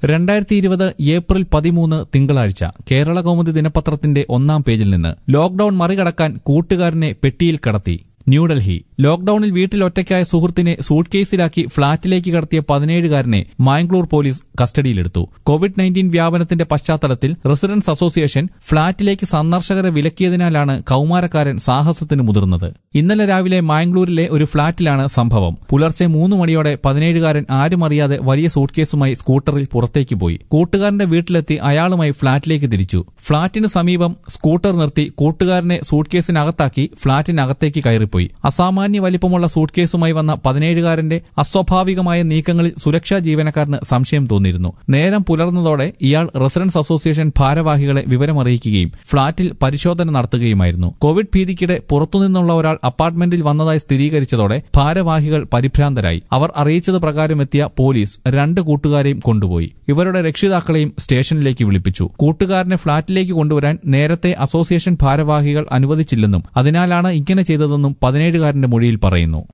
രണ്ടായിരത്തി ഇരുപത് ഏപ്രിൽ പതിമൂന്ന് തിങ്കളാഴ്ച കേരള കൗമുദി ദിനപത്രത്തിന്റെ ഒന്നാം പേജിൽ നിന്ന് ലോക്ഡൌൺ മറികടക്കാൻ കൂട്ടുകാരനെ പെട്ടിയിൽ കടത്തി ന്യൂഡൽഹി ലോക്ഡൌണിൽ വീട്ടിൽ ഒറ്റയ്ക്കായ സുഹൃത്തിനെ സൂട്ട് കേസിലാക്കി ഫ്ളാറ്റിലേക്ക് കടത്തിയ പതിനേഴുകാരനെ മാംഗ്ലൂർ പോലീസ് കസ്റ്റഡിയിലെടുത്തു കോവിഡ് നയൻറ്റീൻ വ്യാപനത്തിന്റെ പശ്ചാത്തലത്തിൽ റെസിഡൻസ് അസോസിയേഷൻ ഫ്ളാറ്റിലേക്ക് സന്ദർശകരെ വിലക്കിയതിനാലാണ് കൌമാരക്കാരൻ സാഹസത്തിന് മുതിർന്നത് ഇന്നലെ രാവിലെ മാംഗ്ലൂരിലെ ഒരു ഫ്ളാറ്റിലാണ് സംഭവം പുലർച്ചെ മൂന്ന് മണിയോടെ പതിനേഴുകാരൻ ആരും അറിയാതെ വലിയ സൂട്ട് കേസുമായി സ്കൂട്ടറിൽ പുറത്തേക്ക് പോയി കൂട്ടുകാരന്റെ വീട്ടിലെത്തി അയാളുമായി ഫ്ളാറ്റിലേക്ക് തിരിച്ചു ഫ്ളാറ്റിന് സമീപം സ്കൂട്ടർ നിർത്തി കൂട്ടുകാരനെ സൂട്ട് കേസിനകത്താക്കി ഫ്ളാറ്റിനകത്തേക്ക് കയറിപ്പോയി അസാമാന്യ വലിപ്പമുള്ള സൂട്ട് കേസുമായി വന്ന പതിനേഴുകാരന്റെ അസ്വാഭാവികമായ നീക്കങ്ങളിൽ സുരക്ഷാ ജീവനക്കാരന് സംശയം തോന്നിയിരുന്നു നേരം പുലർന്നതോടെ ഇയാൾ റെസിഡൻസ് അസോസിയേഷൻ ഭാരവാഹികളെ വിവരമറിയിക്കുകയും ഫ്ളാറ്റിൽ പരിശോധന നടത്തുകയുമായിരുന്നു കോവിഡ് ഭീതിക്കിടെ പുറത്തുനിന്നുള്ള ഒരാൾ അപ്പാർട്ട്മെന്റിൽ വന്നതായി സ്ഥിരീകരിച്ചതോടെ ഭാരവാഹികൾ പരിഭ്രാന്തരായി അവർ അറിയിച്ചത് പ്രകാരം എത്തിയ പോലീസ് രണ്ട് കൂട്ടുകാരെയും കൊണ്ടുപോയി ഇവരുടെ രക്ഷിതാക്കളെയും സ്റ്റേഷനിലേക്ക് വിളിപ്പിച്ചു കൂട്ടുകാരനെ ഫ്ളാറ്റിലേക്ക് കൊണ്ടുവരാൻ നേരത്തെ അസോസിയേഷൻ ഭാരവാഹികൾ അനുവദിച്ചില്ലെന്നും അതിനാലാണ് ഇങ്ങനെ ചെയ്തതെന്നും പതിനേഴുകാരന്റെ മൊഴിയിൽ പറയുന്നു